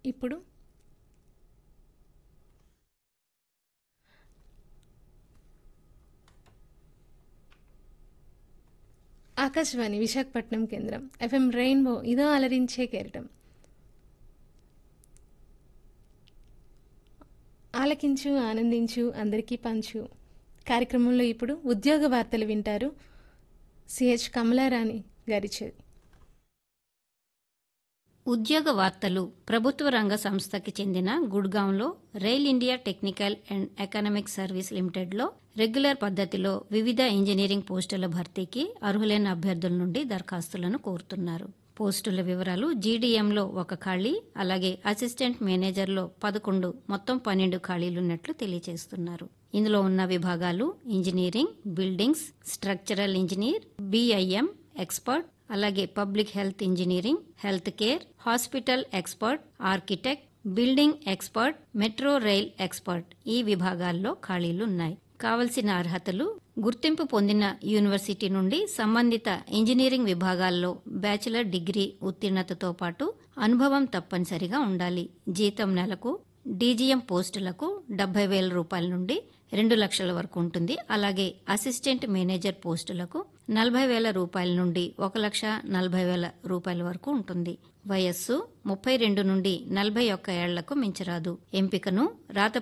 ఇప్పుడు ఆకాశవాణి విశాఖపట్నం కేంద్రం FM rainbow ఇదో అలరించే కేరటం ఆలకించు ఆనందించు అందరికీ పంచు కార్యక్రమంలో ఇప్పుడు ఉద్యోగ వార్తలు వింటారు సిహెచ్ కమలారాణి గారిచే ఉద్యోగ వార్తలు ప్రభుత్వ రంగ సంస్థకి చెందిన గుడ్గాంలో rail India technical and economic service లిమిటెడ్లో రెగ్యులర్ పద్ధతిలో వివిధ ఇంజనీరింగ్ పోస్టుల భర్తీకి అర్హులైన అభ్యర్థుల నుండి దరఖాస్తులను కోరుతున్నారు పోస్టుల వివరాలు జీడీఎంలో ఒక ఖాళీ అలాగే అసిస్టెంట్ మేనేజర్లో పదకొండు మొత్తం పన్నెండు ఖాళీలున్నట్లు తెలియజేస్తున్నారు ఇందులో ఉన్న విభాగాలు engineering buildings structural engineer BIM expert అలాగే public health engineering health care hospital expert architect building expert metro rail expert ఈ విభాగాల్లో ఖాళీలు ఉన్నాయి కావలసిన అర్హతలు గుర్తింపు పొందిన యూనివర్సిటీ నుండి సంబంధిత ఇంజనీరింగ్ విభాగాల్లో బ్యాచిలర్ డిగ్రీ ఉత్తీర్ణతతో పాటు అనుభవం తప్పనిసరిగా ఉండాలి జీతం నెలకు డీజీఎం పోస్టులకు డెబ్బై వేల రూపాయల నుండి రెండు లక్షల వరకు ఉంటుంది అలాగే అసిస్టెంట్ మేనేజర్ పోస్టులకు నలభై వేల రూపాయల నుండి ఒక లక్ష నలభై వేల రూపాయల వరకు ఉంటుంది వయస్సు ముప్పై రెండు నుండి నలభై ఒక్క ఏళ్లకు మించరాదు ఎంపికను రాత